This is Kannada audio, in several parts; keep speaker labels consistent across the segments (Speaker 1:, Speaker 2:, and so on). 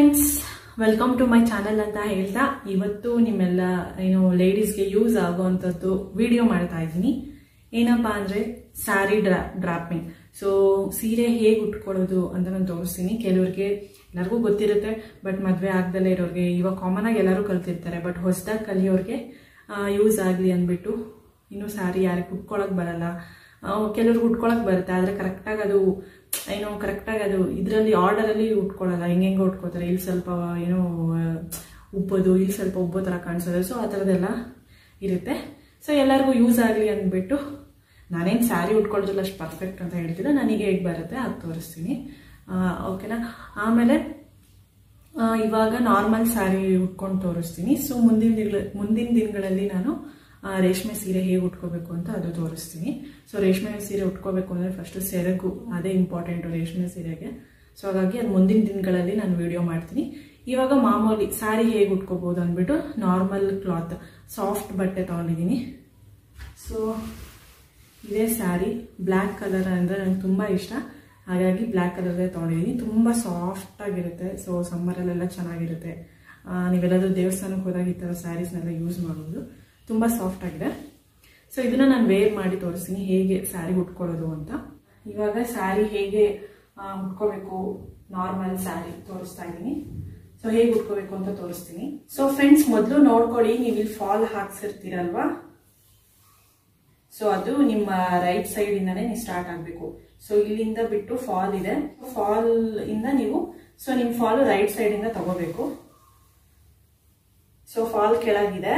Speaker 1: friends welcome to my channel ಅಂತ ಹೇಳ್ತಾ ಇವತ್ತು ನಿಮ್ಮೆಲ್ಲ ಏನು ಲೇಡೀಸ್ಗೆ ಯೂಸ್ ಆಗುವಂಥದ್ದು ವಿಡಿಯೋ ಮಾಡ್ತಾ ಇದ್ದೀನಿ ಏನಪ್ಪಾ ಅಂದ್ರೆ ಸ್ಯಾರಿ ಡ್ರಾ ಡ್ರಾಪಿಂಗ್ ಸೊ ಸೀರೆ ಹೇಗೆ ಉಟ್ಕೊಳ್ಳೋದು ಅಂತ ನಾನು ತೋರಿಸ್ತೀನಿ ಕೆಲವ್ರಿಗೆ ಎಲ್ಲರಿಗೂ ಗೊತ್ತಿರುತ್ತೆ ಬಟ್ ಮದುವೆ ಆಗ್ದಲೇ ಇರೋರಿಗೆ ಇವಾಗ ಕಾಮನ್ ಆಗಿ ಎಲ್ಲರೂ ಕಲ್ತಿರ್ತಾರೆ ಬಟ್ ಹೊಸದಾಗಿ ಕಲಿಯೋರಿಗೆ ಯೂಸ್ ಆಗಲಿ ಅಂದ್ಬಿಟ್ಟು ಇನ್ನು ಸ್ಯಾರಿ ಯಾರಿಗೆ ಉಟ್ಕೊಳಕ್ ಬರಲ್ಲ ಕೆಲವ್ರಿಗೆ ಉಟ್ಕೊಳಕ್ ಬರುತ್ತೆ ಆದರೆ ಕರೆಕ್ಟಾಗಿ ಅದು ಏನೋ ಕರೆಕ್ಟಾಗಿ ಅದು ಇದರಲ್ಲಿ ಆರ್ಡರಲ್ಲಿ ಉಟ್ಕೊಳ್ಳಲ್ಲ ಹೆಂಗೆ ಉಟ್ಕೋತಾರೆ ಇಲ್ಲಿ ಸ್ವಲ್ಪ ಏನೋ ಆ, ಉಬ್ಬೋದು ಇಲ್ಲಿ ಸ್ವಲ್ಪ ಉಬ್ಬೋ ಥರ ಕಾಣಿಸೋದು ಸೊ ಆ ಥರದ್ದೆಲ್ಲ ಇರುತ್ತೆ ಸೊ ಎಲ್ಲರಿಗೂ ಯೂಸ್ ಆಗಲಿ ಅಂದ್ಬಿಟ್ಟು ನಾನೇನು ಸ್ಯಾರಿ ಉಟ್ಕೊಳ್ಳೋದಿಲ್ಲ ಅಷ್ಟು ಪರ್ಫೆಕ್ಟ್ ಅಂತ ಹೇಳ್ತಿಲ್ಲ ನನಗೆ ಹೇಗೆ ಬರುತ್ತೆ ಅದು ತೋರಿಸ್ತೀನಿ ಆ, ಓಕೆನಾ ಆಮೇಲೆ ಆ, ಇವಾಗ ನಾರ್ಮಲ್ ಸ್ಯಾರಿ ಉಟ್ಕೊಂಡು ತೋರಿಸ್ತೀನಿ ಸೊ ಮುಂದಿನ ದಿನ ಮುಂದಿನ ದಿನಗಳಲ್ಲಿ ನಾನು ಆ, ರೇಷ್ಮೆ ಸೀರೆ ಹೇಗೆ ಉಟ್ಕೋಬೇಕು ಅಂತ ಅದು ತೋರಿಸ್ತೀನಿ ಸೊ ರೇಷ್ಮೆ ಸೀರೆ ಉಟ್ಕೋಬೇಕು ಅಂದರೆ ಫಸ್ಟು ಸೆರಗು ಅದೇ ಇಂಪಾರ್ಟೆಂಟು ರೇಷ್ಮೆ ಸೀರೆಗೆ ಸೊ ಹಾಗಾಗಿ ಅದು ಮುಂದಿನ ದಿನಗಳಲ್ಲಿ ನಾನು ವಿಡಿಯೋ ಮಾಡ್ತೀನಿ ಇವಾಗ ಮಾಮೂಲಿ ಸ್ಯಾರಿ ಹೇಗೆ ಉಟ್ಕೋಬೋದು ಅಂದ್ಬಿಟ್ಟು ನಾರ್ಮಲ್ ಕ್ಲಾತ್ ಸಾಫ್ಟ್ ಬಟ್ಟೆ ತೊಗೊಂಡಿದ್ದೀನಿ ಸೊ ಇದೇ ಸ್ಯಾರಿ ಬ್ಲ್ಯಾಕ್ ಕಲರ್ ಅಂದರೆ ನಂಗೆ ತುಂಬ ಇಷ್ಟ ಹಾಗಾಗಿ ಬ್ಲ್ಯಾಕ್ ಕಲರ್ದೇ ತೊಗೊಂಡಿದ್ದೀನಿ ತುಂಬ ಸಾಫ್ಟ್ ಆಗಿರುತ್ತೆ ಸೊ ಸಮ್ಮರಲ್ಲೆಲ್ಲ ಚೆನ್ನಾಗಿರುತ್ತೆ ಆ, ನೀವೆಲ್ಲಾದ್ರೂ ದೇವಸ್ಥಾನಕ್ಕೆ ಹೋದಾಗ ಈ ಥರ ಸ್ಯಾರೀಸ್ನೆಲ್ಲ ಯೂಸ್ ಮಾಡ್ಬೋದು ತುಂಬ ಸಾಫ್ಟ್ ಆಗಿದೆ ಸೊ ಇದನ್ನ ನಾನು ವೇರ್ ಮಾಡಿ ತೋರಿಸ್ತೀನಿ ಹೇಗೆ ಸ್ಯಾರಿ ಉಟ್ಕೊಳ್ಳೋದು ಅಂತ ಇವಾಗ ಸ್ಯಾರಿ ಹೇಗೆ ಆ, ಉಟ್ಕೋಬೇಕು ನಾರ್ಮಲ್ ಸ್ಯಾರಿ ತೋರಿಸ್ತಾ ಇದ್ದೀನಿ ಸೊ ಹೇಗೆ ಉಟ್ಕೋಬೇಕು ಅಂತ ತೋರಿಸ್ತೀನಿ ಸೊ ಫ್ರೆಂಡ್ಸ್ ಮೊದಲು ನೋಡ್ಕೊಳ್ಳಿ ನೀವು ಇಲ್ಲಿ ಫಾಲ್ ಹಾಕ್ಸಿರ್ತೀರಲ್ವಾ ಸೊ ಅದು ನಿಮ್ಮ ರೈಟ್ ಸೈಡ್ ಇಂದಾನೆ ನೀವು ಸ್ಟಾರ್ಟ್ ಆಗಬೇಕು ಸೊ ಇಲ್ಲಿಂದ ಬಿಟ್ಟು ಫಾಲ್ ಇದೆ ಫಾಲ್ ಇಂದ ನೀವು ಸೊ ನಿಮ್ ಫಾಲ್ ರೈಟ್ ಸೈಡ್ ಇಂದ ತಗೋಬೇಕು ಸೊ ಫಾಲ್ ಕೆಳಗಿದೆ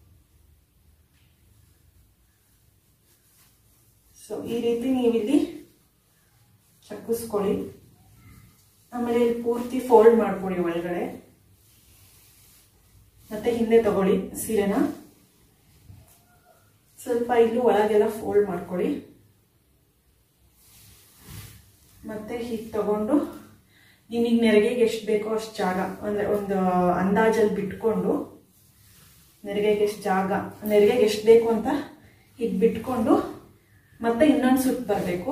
Speaker 1: ಸೊ ಈ ರೀತಿ ನೀವಿಲ್ಲಿ ಚಕ್ಕಿಸ್ಕೊಳ್ಳಿ ಆಮೇಲೆ ಇಲ್ಲಿ ಪೂರ್ತಿ ಫೋಲ್ಡ್ ಮಾಡ್ಕೊಳ್ಳಿ ಒಳಗಡೆ ಮತ್ತೆ ಹಿಂದೆ ತಗೊಳ್ಳಿ ಸೀರೆನ ಸ್ವಲ್ಪ ಇಲ್ಲೂ ಒಳಗೆಲ್ಲ ಫೋಲ್ಡ್ ಮಾಡ್ಕೊಳ್ಳಿ ಮತ್ತೆ ಹೀಗೆ ತಗೊಂಡು ನಿಮಗೆ ನೆರಿಗೆಗೆ ಎಷ್ಟು ಬೇಕೋ ಅಷ್ಟು ಜಾಗ ಅಂದ್ರೆ ಒಂದು ಅಂದಾಜಲ್ಲಿ ಬಿಟ್ಕೊಂಡು ನೆರಿಗೆಗೆ ಎಷ್ಟು ಜಾಗ ನೆರಿಗೆಗೆ ಎಷ್ಟು ಬೇಕು ಅಂತ ಹೀಗೆ ಬಿಟ್ಕೊಂಡು ಮತ್ತೆ ಇನ್ನೊಂದು ಸುತ್ತ ಬರಬೇಕು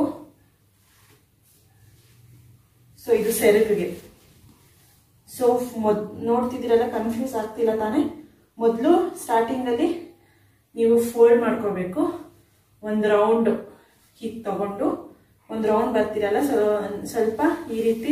Speaker 1: ಸೊ ಇದು ಸೆರಗಿಗೆ ಸೊ ಮೊದ್ ನೋಡ್ತಿದ್ದೀರಲ್ಲ ಕನ್ಫ್ಯೂಸ್ ಆಗ್ತಿಲ್ಲ ತಾನೇ ಮೊದಲು ಸ್ಟಾರ್ಟಿಂಗಲ್ಲಿ ನೀವು ಫೋಲ್ಡ್ ಮಾಡ್ಕೋಬೇಕು ಒಂದು ರೌಂಡ್ ಹೀಗೆ ತಗೊಂಡು ಒಂದು ರೌಂಡ್ ಬರ್ತಿರಲ್ಲ ಸೊ ಸ್ವಲ್ಪ ಈ ರೀತಿ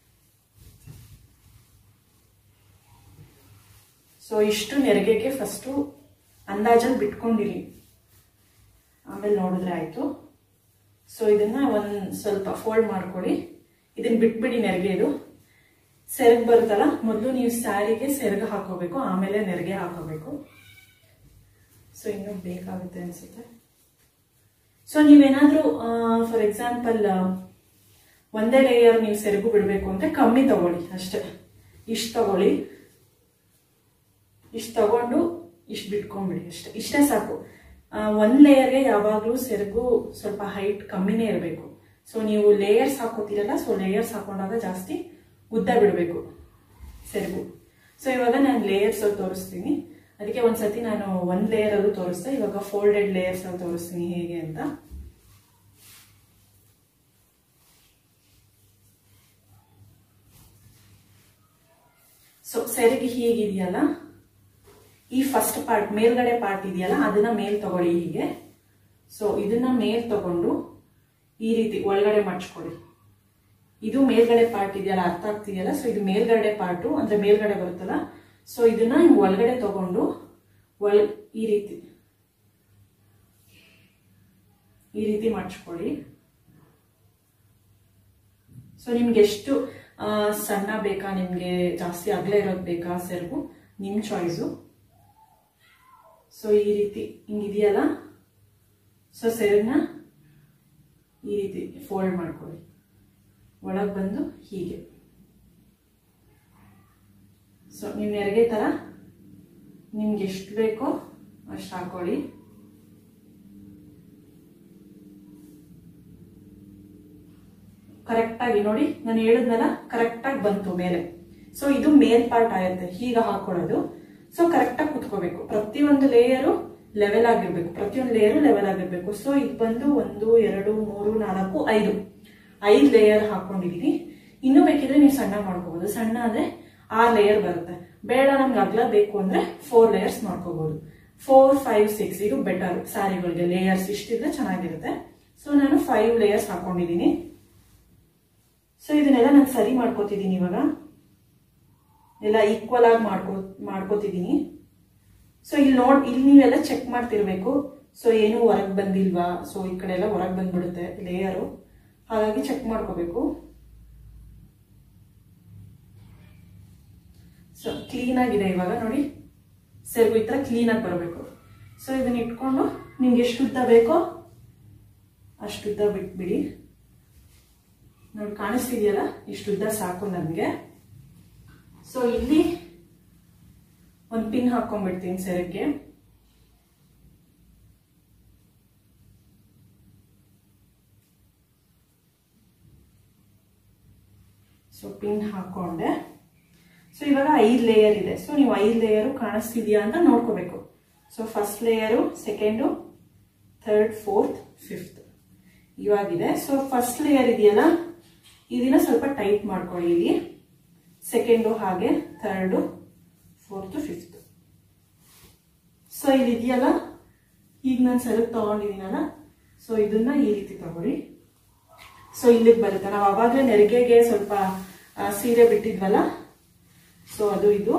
Speaker 1: ಸೊ ಇಷ್ಟು ನೆರಿಗೆಗೆ ಫಸ್ಟು ಅಂದಾಜಲ್ಲಿ ಬಿಟ್ಕೊಂಡಿರಿ ಆಮೇಲೆ ನೋಡಿದ್ರೆ ಆಯಿತು ಸೊ ಇದನ್ನ ಒಂದು ಸ್ವಲ್ಪ ಫೋಲ್ಡ್ ಮಾಡ್ಕೊಳ್ಳಿ ಇದನ್ನ ಬಿಟ್ಬಿಡಿ ನೆರಿಗೆದು ಸೆರಗ್ ಬರುತ್ತಲ್ಲ ಮೊದಲು ನೀವು ಸ್ಯಾರಿಗೆ ಸೆರಗು ಹಾಕೋಬೇಕು ಆಮೇಲೆ ನೆರಿಗೆ ಹಾಕೋಬೇಕು ಸೊ ಇನ್ನೂ ಬೇಕಾಗುತ್ತೆ ಅನ್ಸುತ್ತೆ ಸೊ ನೀವೇನಾದ್ರೂ ಫಾರ್ ಎಕ್ಸಾಂಪಲ್ ಒಂದೇ ಲೇಯರ್ ನೀವು ಸೆರಗು ಬಿಡಬೇಕು ಅಂದ್ರೆ ಕಮ್ಮಿ ತಗೊಳ್ಳಿ ಅಷ್ಟೇ ಇಷ್ಟು ತಗೊಳ್ಳಿ ಇಷ್ಟು ತಗೊಂಡು ಇಷ್ಟು ಬಿಟ್ಕೊಂಡ್ಬಿಡಿ ಅಷ್ಟೇ ಇಷ್ಟೇ ಸಾಕು ಆ, ಒಂದ್ ಲೇಯರ್ಗೆ ಯಾವಾಗಲೂ ಸೆರಗು ಸ್ವಲ್ಪ ಹೈಟ್ ಕಮ್ಮಿನೇ ಇರಬೇಕು ಸೊ ನೀವು ಲೇಯರ್ಸ್ ಹಾಕೋತೀರಲ್ಲ ಸೊ ಲೇಯರ್ಸ್ ಹಾಕೊಂಡಾಗ ಜಾಸ್ತಿ ಉದ್ದ ಬಿಡಬೇಕು ಸೆರಗು ಸೊ ಇವಾಗ ನಾನು ಲೇಯರ್ಸ್ ತೋರಿಸ್ತೀನಿ ಅದಕ್ಕೆ ಒಂದ್ಸತಿ ನಾನು ಒಂದ್ ಲೇಯರ್ ಅಲ್ಲೂ ತೋರಿಸ್ದೆ ಇವಾಗ ಫೋಲ್ಡೆಡ್ ಲೇಯರ್ಸ್ ಅಲ್ಲಿ ತೋರಿಸ್ತೀನಿ ಹೇಗೆ ಅಂತ ಸೊ ಸೆರಗಿ ಹೀಗಿದೆಯಲ್ಲ ಈ ಫಸ್ಟ್ ಪಾರ್ಟ್ ಮೇಲ್ಗಡೆ ಪಾರ್ಟ್ ಇದೆಯಲ್ಲ ಅದನ್ನ ಮೇಲ್ ತಗೊಳ್ಳಿ ಹೀಗೆ ಸೊ ಇದನ್ನ ಮೇಲ್ ತಗೊಂಡು ಈ ರೀತಿ ಒಳಗಡೆ ಮಡ್ಚ್ಕೊಳ್ಳಿ ಇದು ಮೇಲ್ಗಡೆ ಪಾರ್ಟ್ ಇದೆಯಲ್ಲ ಅರ್ಥ ಆಗ್ತಿದೆಯಲ್ಲ ಸೊ ಇದು ಮೇಲ್ಗಡೆ ಪಾರ್ಟು ಅಂದ್ರೆ ಮೇಲ್ಗಡೆ ಬರುತ್ತಲ್ಲ ಸೊ ಇದನ್ನ ಹಿಂಗ್ ಒಳಗಡೆ ತಗೊಂಡು ಒಳ ಈ ರೀತಿ ಈ ರೀತಿ ಮಡ್ಚ್ಕೊಳ್ಳಿ ಸೊ ನಿಮ್ಗೆ ಎಷ್ಟು ಆ, ಸಣ್ಣ ಬೇಕಾ ನಿಮ್ಗೆ ಜಾಸ್ತಿ ಅಗಲ ಇರೋದು ಬೇಕಾ ಸೆರಗು ನಿಮ್ ಚಾಯ್ಸು ಸೊ ಈ ರೀತಿ ಹಿಂಗಿದೆಯಲ್ಲ ಸೊ ಸೆರಗನ್ನ ಈ ರೀತಿ ಫೋಲ್ಡ್ ಮಾಡ್ಕೊಳ್ಳಿ ಒಳಗೆ ಬಂದು ಹೀಗೆ ಸೊ ನೀವು ನೆರಿಗೆ ಥರ ನಿಮ್ಗೆ ಎಷ್ಟು ಬೇಕೋ ಅಷ್ಟು ಹಾಕೊಳ್ಳಿ ಕರೆಕ್ಟಾಗಿ ನೋಡಿ ನಾನು ಹೇಳಿದ್ನಲ್ಲ ಕರೆಕ್ಟಾಗಿ ಬಂತು ಮೇಲೆ ಸೊ ಇದು ಮೇಲ್ ಪಾರ್ಟ್ ಆಗುತ್ತೆ ಹೀಗ ಹಾಕೊಳ್ಳೋದು ಸೊ ಕರೆಕ್ಟಾಗಿ ಕುತ್ಕೋಬೇಕು ಪ್ರತಿಯೊಂದು ಲೇಯರು ಲೆವೆಲ್ ಆಗಿರ್ಬೇಕು ಪ್ರತಿಯೊಂದು ಲೇಯರು ಲೆವೆಲ್ ಆಗಿರ್ಬೇಕು ಸೊ ಇದು ಬಂದು ಒಂದು ಎರಡು ಮೂರು ನಾಲ್ಕು ಐದು ಐದು ಲೇಯರ್ ಹಾಕೊಂಡಿದೀನಿ ಇನ್ನೂ ಬೇಕಿದ್ರೆ ನೀವು ಸಣ್ಣ ಮಾಡ್ಕೋಬಹುದು ಸಣ್ಣ ಅಂದ್ರೆ ಆರ್ ಲೇಯರ್ ಬರುತ್ತೆ ಬೇಡ ನಮ್ಗೆ ಅಗ್ಲ ಬೇಕು ಅಂದ್ರೆ ಫೋರ್ ಲೇಯರ್ಸ್ ಮಾಡ್ಕೋಬಹುದು ಫೋರ್ ಫೈವ್ ಸಿಕ್ಸ್ ಇದು ಬೆಟರ್ ಸ್ಯಾರಿಗಳಿಗೆ ಲೇಯರ್ಸ್ ಇಷ್ಟಿದ್ರೆ ಚೆನ್ನಾಗಿರುತ್ತೆ ಸೊ ನಾನು ಫೈವ್ ಲೇಯರ್ಸ್ ಹಾಕೊಂಡಿದ್ದೀನಿ ಸೊ ಇದನ್ನೆಲ್ಲ ನಾನು ಸರಿ ಮಾಡ್ಕೋತಿದ್ದೀನಿ ಇವಾಗ ಎಲ್ಲ ಈಕ್ವಲ್ ಆಗಿ ಮಾಡ್ಕೋ ಮಾಡ್ಕೋತಿದ್ದೀನಿ ಸೊ ಇಲ್ಲಿ ನೋಡ್ ಇಲ್ಲಿ ನೀವೆಲ್ಲ ಚೆಕ್ ಮಾಡ್ತಿರ್ಬೇಕು ಸೊ ಏನು ಹೊರಗೆ ಬಂದಿಲ್ವಾ ಸೊ ಈ ಕಡೆ ಎಲ್ಲ ಹೊರಗೆ ಬಂದ್ಬಿಡುತ್ತೆ ಲೇಯರು ಹಾಗಾಗಿ ಚೆಕ್ ಮಾಡ್ಕೋಬೇಕು ಸೊ ಕ್ಲೀನ್ ಆಗಿದೆ ಇವಾಗ ನೋಡಿ ಸೆರಗು ಈ ಥರ ಕ್ಲೀನಾಗಿ ಬರಬೇಕು ಸೊ ಇದನ್ನ ಇಟ್ಕೊಂಡು ನಿಮ್ಗೆ ಎಷ್ಟು ಉದ್ದ ಬೇಕೋ ಅಷ್ಟು ಉದ್ದ ಬಿಟ್ಬಿಡಿ ನೋಡಿ ಕಾಣಿಸ್ತಿದೆಯಲ್ಲ ಇಷ್ಟು ಉದ್ದ ಸಾಕು ನನಗೆ ಸೊ ಇಲ್ಲಿ ಒಂದು ಪಿನ್ ಹಾಕೊಂಡ್ಬಿಡ್ತೀನಿ ಸೆರಗ್ಗೆ ಸೊ ಪಿನ್ ಹಾಕೊಂಡೆ ಸೊ ಇವಾಗ ಐದು ಲೇಯರ್ ಇದೆ ಸೊ ನೀವು ಐದು ಲೇಯರು ಕಾಣಿಸ್ತಿದ್ಯಾ ಅಂತ ನೋಡ್ಕೋಬೇಕು so first layer second third fourth fifth ಇವಾಗಿದೆ ಸೊ ಫಸ್ಟ್ ಲೇಯರ್ ಇದೆಯಲ್ಲ ಇದನ್ನ ಸ್ವಲ್ಪ ಟೈಟ್ ಮಾಡ್ಕೊಳ್ಳಿ ಇಲ್ಲಿ ಸೆಕೆಂಡು ಹಾಗೆ ಥರ್ಡು ಫೋರ್ತು ಫಿಫ್ತ್ ಸೊ ಇಲ್ಲಿ ಇದೆಯಲ್ಲ ಈಗ ನಾನು ಸೆರಗ್ ತಗೊಂಡಿದ್ದೀನಲ್ಲ ಸೊ ಇದನ್ನ ಈ ರೀತಿ ತಗೊಳ್ಳಿ ಸೊ ಇಲ್ಲಿಗೆ ಬರುತ್ತೆ ನಾವು ಅವಾಗಲೇ ನೆರಿಗೆಗೆ ಸ್ವಲ್ಪ ಆ, ಸೀರೆ ಬಿಟ್ಟಿದ್ವಲ್ಲ ಸೊ ಅದು ಇದು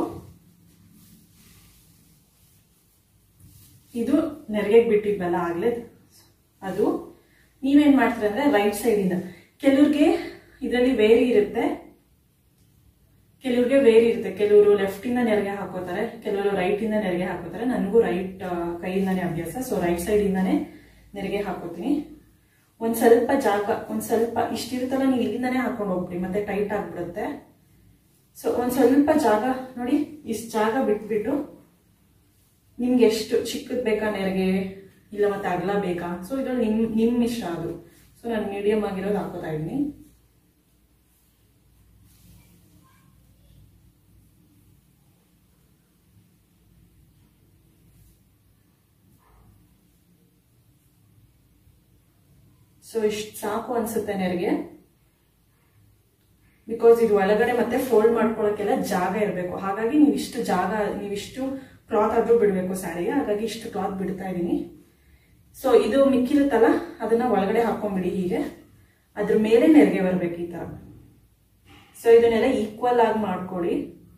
Speaker 1: ಇದು ನೆರಿಗೆಗೆ ಬಿಟ್ಟಿದ್ವಲ್ಲ ಆಗ್ಲೇ ಅದು ನೀವೇನ್ ಮಾಡ್ತೀರ ಅಂದ್ರೆ ರೈಟ್ ಸೈಡ್ ಇಂದ ಕೆಲವ್ರಿಗೆ ಇದರಲ್ಲಿ ವೇರಿ ಇರುತ್ತೆ ಕೆಲವ್ರಿಗೆ ವೇರಿ ಇರುತ್ತೆ ಕೆಲವರು ಲೆಫ್ಟ್ ಇಂದ ನೆರಿಗೆ ಹಾಕೋತಾರೆ ಕೆಲವರು ರೈಟ್ ಇಂದ ನೆರಿಗೆ ಹಾಕೋತಾರೆ ನನಗೂ ರೈಟ್ ಕೈಯಿಂದಾನೇ ಅಭ್ಯಾಸ ಸೊ ರೈಟ್ ಸೈಡ್ ಇಂದಾನೇ ನೆರಿಗೆ ಹಾಕೋತೀನಿ ಒಂದ್ ಸ್ವಲ್ಪ ಜಾಗ ಒಂದ್ ಸ್ವಲ್ಪ ಇಷ್ಟಿರುತ್ತಲ್ಲ ನೀವು ಇಲ್ಲಿಂದಾನೇ ಹಾಕೊಂಡು ಹೋಗ್ಬಿಡಿ ಮತ್ತೆ ಟೈಟ್ ಆಗ್ಬಿಡುತ್ತೆ ಸೊ ಒಂದ್ ಸ್ವಲ್ಪ ಜಾಗ ನೋಡಿ ಇಷ್ಟು ಜಾಗ ಬಿಟ್ಬಿಟ್ಟು ನಿಮ್ಗೆ ಎಷ್ಟು ಚಿಕ್ಕದ್ ಬೇಕಾ ನೆರಿಗೆ ಇಲ್ಲ ಮತ್ತೆ ಅಗಲ ಬೇಕಾ ಸೊ ಇದ್ರಲ್ಲಿ ನಿಮ್ ನಿಮ್ ಇಷ್ಟ ಅದು ಸೊ ನಾನು ಮೀಡಿಯಂ ಆಗಿರೋದು ಹಾಕೋತಾ ಇದ್ದೀನಿ ಸೊ ಇಷ್ಟು ಸಾಕು ಅನ್ಸುತ್ತೆ ನೆರಿಗೆ ಬಿಕಾಸ್ ಇದು ಒಳಗಡೆ ಮತ್ತೆ ಫೋಲ್ಡ್ ಮಾಡ್ಕೊಳಕ್ಕೆಲ್ಲ ಜಾಗ ಇರಬೇಕು ಹಾಗಾಗಿ ನೀವು ಇಷ್ಟು ಜಾಗ ನೀವಿಷ್ಟು ಕ್ಲಾತ್ ಆದ್ರೂ ಬಿಡಬೇಕು ಸ್ಯಾರಿಗೆ ಹಾಗಾಗಿ ಇಷ್ಟು ಕ್ಲಾತ್ ಬಿಡ್ತಾ ಇದ್ದೀನಿ ಸೊ ಇದು ಮಿಕ್ಕಿರುತ್ತಲ್ಲ ಅದನ್ನ ಒಳಗಡೆ ಹಾಕೊಂಡ್ಬಿಡಿ ಹೀಗೆ ಅದ್ರ ಮೇಲೆ ನೆರಿಗೆ ಬರ್ಬೇಕು ಈ ತರ ಸೊ ಇದನ್ನೆಲ್ಲ ಈಕ್ವಲ್ ಆಗಿ ಮಾಡ್ಕೊಡಿ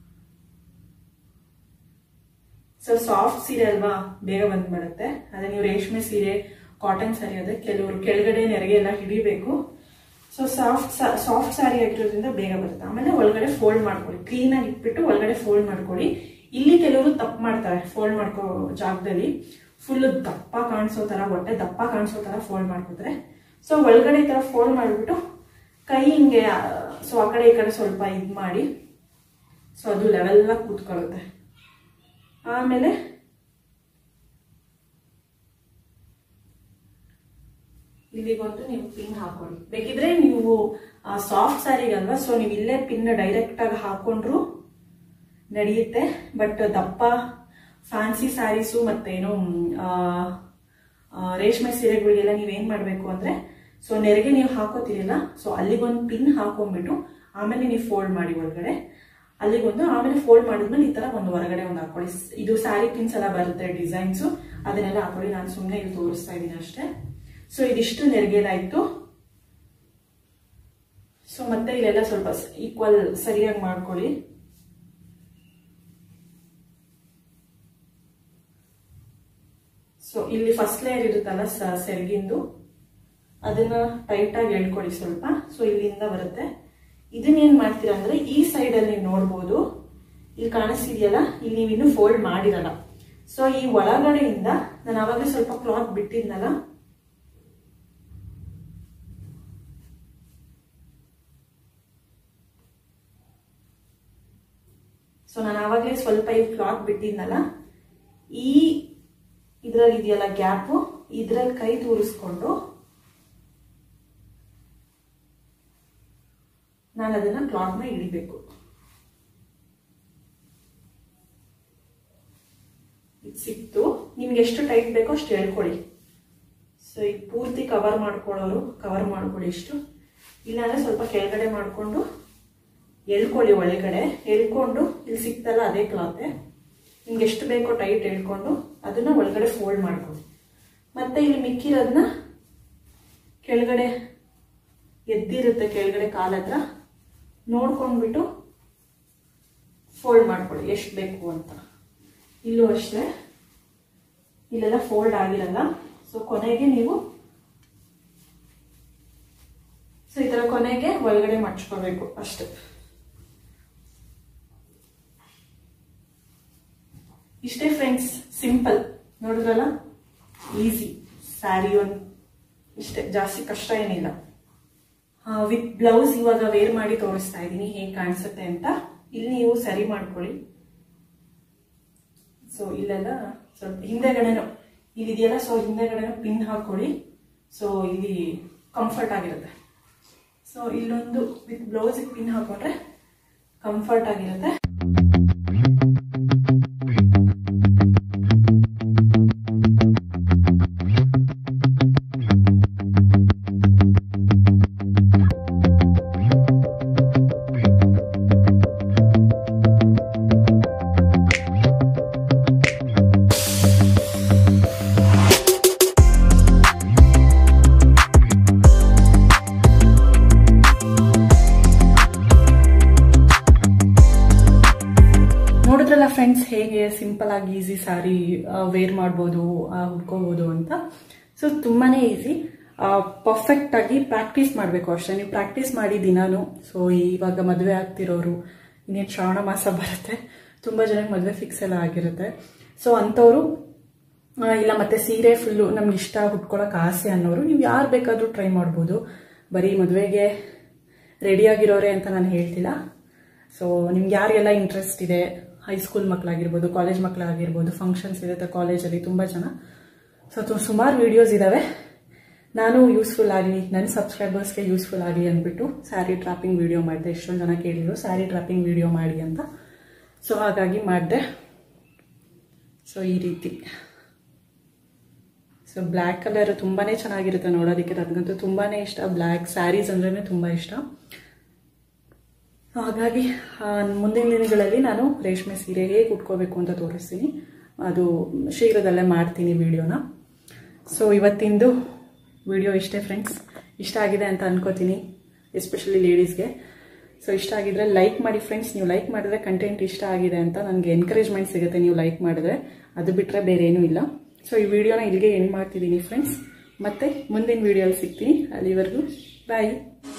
Speaker 1: ಸೊ ಸಾಫ್ಟ್ ಸೀರೆ ಅಲ್ವಾ ಬೇಗ ಬಂದ್ಬಿಡುತ್ತೆ ಅದೇ ನೀವು ರೇಷ್ಮೆ ಸೀರೆ ಕಾಟನ್ ಸ್ಯಾರಿ ಅದೇ ಕೆಲವರು ಕೆಳಗಡೆ ನೆರಿಗೆ ಎಲ್ಲ ಹಿಡಿಬೇಕು ಸೊ ಸಾಫ್ಟ್ ಸಾಫ್ಟ್ ಸ್ಯಾರಿ ಆಗಿರೋದ್ರಿಂದ ಬೇಗ ಬರುತ್ತೆ ಆಮೇಲೆ ಒಳಗಡೆ ಫೋಲ್ಡ್ ಮಾಡ್ಕೊಳ್ಳಿ ಕ್ಲೀನ್ ಆಗಿ ಇಟ್ಬಿಟ್ಟು ಒಳಗಡೆ ಫೋಲ್ಡ್ ಮಾಡ್ಕೊಳ್ಳಿ ಇಲ್ಲಿ ಕೆಲವರು ತಪ್ಪು ಮಾಡ್ತಾರೆ ಫೋಲ್ಡ್ ಮಾಡ್ಕೋ ಜಾಗದಲ್ಲಿ ಫುಲ್ ದಪ್ಪ ಕಾಣಿಸೋ ತರ ಹೊಟ್ಟೆ ದಪ್ಪ ಕಾಣಿಸೋ ತರ ಫೋಲ್ಡ್ ಮಾಡ್ಕೋತಾರೆ ಸೊ ಒಳಗಡೆ ಈ ತರ ಫೋಲ್ಡ್ ಮಾಡಿಬಿಟ್ಟು ಕೈ ಹಿಂಗೆ ಸೊ ಆ ಕಡೆ ಈ ಕಡೆ ಸ್ವಲ್ಪ ಇದು ಮಾಡಿ ಸೊ ಅದು ಲೆವೆಲ್ ಆಗಿ ಕೂತ್ಕೊಳ್ಳುತ್ತೆ ಆಮೇಲೆ ಇಲ್ಲಿಗೊಂದು ನೀವು ಪಿನ್ ಹಾಕೊಳ್ಳಿ ಬೇಕಿದ್ರೆ ನೀವು ಸಾಫ್ಟ್ ಸ್ಯಾರಿಗಲ್ವಾ ಸೊ ನೀವು ಇಲ್ಲೇ ಪಿನ್ ಡೈರೆಕ್ಟ್ ಆಗಿ ಹಾಕೊಂಡ್ರು ನಡೆಯುತ್ತೆ ಬಟ್ ದಪ್ಪ ಫ್ಯಾನ್ಸಿ ಸ್ಯಾರೀಸು ಮತ್ತೇನು ಆ, ಆ, ರೇಷ್ಮೆ ಸೀರೆಗಳಿಗೆಲ್ಲ ನೀವೇನ್ ಮಾಡಬೇಕು ಅಂದ್ರೆ ಸೊ ನೆರಿಗೆ ನೀವು ಹಾಕೋತೀರಲ್ಲ ಸೊ ಅಲ್ಲಿಗೊಂದು ಪಿನ್ ಹಾಕೊಂಡ್ಬಿಟ್ಟು ಆಮೇಲೆ ನೀವು ಫೋಲ್ಡ್ ಮಾಡಿ ಒಳಗಡೆ ಅಲ್ಲಿಗೊಂದು ಆಮೇಲೆ ಫೋಲ್ಡ್ ಮಾಡಿದ್ಮೇಲೆ ಈ ತರ ಒಂದು ಹೊರಗಡೆ ಒಂದು ಹಾಕೊಳ್ಳಿ ಸ್- ಇದು ಸ್ಯಾರಿ ಪಿನ್ಸ್ ಎಲ್ಲ ಬರುತ್ತೆ ಡಿಸೈನ್ಸು ಅದನ್ನೆಲ್ಲ ಹಾಕೊಳ್ಳಿ ನಾನು ಸುಮ್ಮನೆ ಇದು ತೋರಿಸ್ತಾ ಇದ್ದೀನಿ ಅಷ್ಟೇ ಸೊ ಇದಿಷ್ಟು ನೆರಿಗೆದಾಯ್ತು ಸೊ ಮತ್ತೆ ಇಲ್ಲೆಲ್ಲ ಸ್ವಲ್ಪ ಈಕ್ವಲ್ ಸರಿಯಾಗಿ ಮಾಡ್ಕೊಳ್ಳಿ ಸೊ ಇಲ್ಲಿ ಫಸ್ಟ್ ಲೇಯರ್ ಇರುತ್ತಲ್ಲ ಸ- ಸೆರಗಿಂದು ಅದನ್ನ ಟೈಟ್ ಆಗಿ ಎಳ್ಕೊಳ್ಳಿ ಸ್ವಲ್ಪ ಸೊ ಇಲ್ಲಿಂದ ಬರುತ್ತೆ ಇದನ್ನ ಏನ್ ಮಾಡ್ತೀರಾ ಅಂದ್ರೆ ಈ ಸೈಡ್ ಅಲ್ಲಿ ನೀವು ನೋಡ್ಬೋದು ಇಲ್ಲಿ ಕಾಣಿಸ್ತಿದೆಯಲ್ಲ ಇಲ್ಲಿ ನೀವು ಇನ್ನು ಫೋಲ್ಡ್ ಮಾಡಿರಲ್ಲ ಸೊ ಈ ಒಳಗಡೆಯಿಂದ ನಾನು ಅವಾಗಲೇ ಸ್ವಲ್ಪ ಕ್ಲಾತ್ ಬಿಟ್ಟಿದ್ನಲ್ಲ ಸೊ ನಾನು ಆವಾಗಲೇ ಸ್ವಲ್ಪ ಈ ಕ್ಲಾತ್ ಬಿಟ್ಟಿದ್ನಲ್ಲ ಈ ಇದ್ರಲ್ಲಿ ಇದೆಯಲ್ಲ ಗ್ಯಾಪು ಇದ್ರಲ್ಲಿ ಕೈ ತೂರಿಸ್ಕೊಂಡು ನಾನು ಅದನ್ನ ಕ್ಲಾತ್ನ ಹಿಡಿಬೇಕು ಇದು ಸಿಕ್ತು ನಿಮ್ಗೆ ಎಷ್ಟು ಟೈಟ್ ಬೇಕೋ ಅಷ್ಟು ಹೇಳ್ಕೊಳ್ಳಿ ಸೊ ಈಗ ಪೂರ್ತಿ ಕವರ್ ಮಾಡ್ಕೊಳ್ಳೋರು ಕವರ್ ಮಾಡ್ಕೊಳ್ಳಿ ಇಷ್ಟು ಇಲ್ಲಾಂದ್ರೆ ಸ್ವಲ್ಪ ಕೆಳಗಡೆ ಮಾಡಿಕೊಂಡು ಎಳ್ಕೊಳ್ಳಿ ಒಳಗಡೆ ಎಳ್ಕೊಂಡು ಇಲ್ಲಿ ಸಿಕ್ತಲ್ಲ ಅದೇ ಕ್ಲಾತೆ ನಿಮ್ಗೆ ಎಷ್ಟು ಬೇಕೋ ಟೈಟ್ ಎಳ್ಕೊಂಡು ಅದನ್ನ ಒಳಗಡೆ ಫೋಲ್ಡ್ ಮಾಡ್ಕೊಳ್ಳಿ ಮತ್ತೆ ಇಲ್ಲಿ ಮಿಕ್ಕಿರೋದನ್ನ ಕೆಳಗಡೆ ಎದ್ದಿರುತ್ತೆ ಕೆಳಗಡೆ ಕಾಲ ಹತ್ರ ನೋಡ್ಕೊಂಡ್ಬಿಟ್ಟು ಫೋಲ್ಡ್ ಮಾಡ್ಕೊಳ್ಳಿ ಎಷ್ಟು ಬೇಕು ಅಂತ ಇಲ್ಲೂ ಅಷ್ಟೇ ಇಲ್ಲೆಲ್ಲ ಫೋಲ್ಡ್ ಆಗಿರಲ್ಲ ಸೊ ಕೊನೆಗೆ ನೀವು ಸೊ ಈ ತರ ಕೊನೆಗೆ ಒಳಗಡೆ ಮಡ್ಚ್ಕೋಬೇಕು ಅಷ್ಟೇ ಇಷ್ಟೇ ಫ್ರೆಂಡ್ಸ್ ಸಿಂಪಲ್ ನೋಡಿದ್ರಲ್ಲ ಈಸಿ ಸ್ಯಾರಿ ಒಂದು ಇಷ್ಟೇ ಜಾಸ್ತಿ ಕಷ್ಟ ಏನಿಲ್ಲ ವಿತ್ ಬ್ಲೌಸ್ ಇವಾಗ ವೇರ್ ಮಾಡಿ ತೋರಿಸ್ತಾ ಇದ್ದೀನಿ ಹೇಗೆ ಕಾಣಿಸುತ್ತೆ ಅಂತ ಇಲ್ಲಿ ನೀವು ಸರಿ ಮಾಡ್ಕೊಳ್ಳಿ ಸೊ ಇಲ್ಲೆಲ್ಲ ಸ್ವಲ್ಪ ಹಿಂದೆಗಡೆನೂ ಇಲ್ಲಿದೆಯಲ್ಲ ಸೊ ಹಿಂದೆಗಡೆನೂ ಪಿನ್ ಹಾಕೊಳ್ಳಿ ಸೊ ಇಲ್ಲಿ ಕಂಫರ್ಟ್ ಆಗಿರುತ್ತೆ ಸೊ ಇಲ್ಲೊಂದು ವಿತ್ ಬ್ಲೌಸಿಗೆ ಪಿನ್ ಹಾಕೊಂಡ್ರೆ ಕಂಫರ್ಟ್ ಆಗಿರುತ್ತೆ ನೋಡಿದ್ರಲ್ಲ ಫ್ರೆಂಡ್ಸ್ ಹೇಗೆ ಸಿಂಪಲ್ ಆಗಿ ಈಸಿ ಸ್ಯಾರಿ ವೇರ್ ಮಾಡ್ಬೋದು ಹುಡ್ಕೋಬೋದು ಅಂತ ಸೊ ತುಂಬಾನೇ ಈಸಿ ಪರ್ಫೆಕ್ಟ್ ಆಗಿ ಪ್ರಾಕ್ಟೀಸ್ ಮಾಡಬೇಕು ಅಷ್ಟೇ ನೀವು ಪ್ರಾಕ್ಟೀಸ್ ಮಾಡಿ ದಿನಾನು ಸೊ ಇವಾಗ ಮದುವೆ ಆಗ್ತಿರೋರು ಇನ್ನೇನು ಶ್ರಾವಣ ಮಾಸ ಬರುತ್ತೆ ತುಂಬ ಜನಕ್ಕೆ ಮದುವೆ ಫಿಕ್ಸ್ ಎಲ್ಲ ಆಗಿರುತ್ತೆ ಸೊ ಅಂಥವ್ರು ಆ, ಇಲ್ಲ ಮತ್ತೆ ಸೀರೆ ಫುಲ್ಲು ನಮ್ಗೆ ಇಷ್ಟ ಹುಟ್ಕೊಳಕ್ ಆಸೆ ಅನ್ನೋರು ನೀವು ಯಾರು ಬೇಕಾದರೂ ಟ್ರೈ ಮಾಡ್ಬೋದು ಬರೀ ಮದುವೆಗೆ ರೆಡಿಯಾಗಿರೋರೆ ಅಂತ ನಾನು ಹೇಳ್ತಿಲ್ಲ ಸೊ ನಿಮ್ಗೆ ಯಾರಿಗೆಲ್ಲ ಇಂಟ್ರೆಸ್ಟ್ ಇದೆ ಹೈಸ್ಕೂಲ್ ಮಕ್ಕಳಾಗಿರ್ಬೋದು ಕಾಲೇಜ್ ಮಕ್ಕಳಾಗಿರ್ಬೋದು ಫಂಕ್ಷನ್ಸ್ ಇರುತ್ತೆ ಕಾಲೇಜಲ್ಲಿ ತುಂಬ ಜನ ಸೊ ಸುಮಾರು ವಿಡಿಯೋಸ್ ಇದ್ದಾವೆ ನಾನು ಯೂಸ್ಫುಲ್ ಆಗಲಿ ನನ್ನ ಸಬ್ಸ್ಕ್ರೈಬರ್ಸ್ಗೆ ಯೂಸ್ಫುಲ್ ಆಗಲಿ ಅಂದ್ಬಿಟ್ಟು ಸ್ಯಾರಿ ಟ್ರಾಪಿಂಗ್ ವಿಡಿಯೋ ಮಾಡಿದೆ ಎಷ್ಟೊಂದು ಜನ ಕೇಳಿದ್ರು ಸ್ಯಾರಿ ಟ್ರಾಪಿಂಗ್ ವಿಡಿಯೋ ಮಾಡಿ ಅಂತ ಸೊ ಹಾಗಾಗಿ ಮಾಡಿದೆ ಸೊ ಈ ರೀತಿ ಸೊ ಬ್ಲ್ಯಾಕ್ ಕಲರ್ ತುಂಬಾನೇ ಚೆನ್ನಾಗಿರುತ್ತೆ ನೋಡೋದಕ್ಕೆ ನನಗಂತೂ ತುಂಬಾನೇ ಇಷ್ಟ ಬ್ಲ್ಯಾಕ್ ಸ್ಯಾರೀಸ್ ಅಂದ್ರೇ ತುಂಬ ಇಷ್ಟ ಹಾಗಾಗಿ ಆ, ಮುಂದಿನ ದಿನಗಳಲ್ಲಿ ನಾನು ರೇಷ್ಮೆ ಸೀರೆ ಹೇಗೆ ಉಟ್ಕೋಬೇಕು ಅಂತ ತೋರಿಸ್ತೀನಿ ಅದು ಶೀಘ್ರದಲ್ಲೇ ಮಾಡ್ತೀನಿ ವಿಡಿಯೋನ ಸೊ ಇವತ್ತಿಂದು ವಿಡಿಯೋ ಇಷ್ಟೇ ಫ್ರೆಂಡ್ಸ್ ಇಷ್ಟ ಆಗಿದೆ ಅಂತ ಅನ್ಕೋತೀನಿ ಎಸ್ಪೆಷಲಿ ಲೇಡೀಸ್ಗೆ ಸೊ ಇಷ್ಟ ಆಗಿದ್ರೆ ಲೈಕ್ ಮಾಡಿ ಫ್ರೆಂಡ್ಸ್ ನೀವು ಲೈಕ್ ಮಾಡಿದ್ರೆ ಕಂಟೆಂಟ್ ಇಷ್ಟ ಆಗಿದೆ ಅಂತ ನನಗೆ ಎನ್ಕರೇಜ್ಮೆಂಟ್ ಸಿಗುತ್ತೆ ನೀವು ಲೈಕ್ ಮಾಡಿದ್ರೆ ಅದು ಬಿಟ್ಟರೆ ಬೇರೆ ಏನೂ ಇಲ್ಲ ಸೊ ಈ ವಿಡಿಯೋನ ಇಲ್ಲಿಗೆ ಎಂಡ್ ಮಾಡ್ತಿದ್ದೀನಿ ಫ್ರೆಂಡ್ಸ್ ಮತ್ತೆ ಮುಂದಿನ ವಿಡಿಯೋಲಿ ಸಿಗ್ತೀನಿ ಅಲ್ಲಿವರೆಗೂ ಬಾಯ್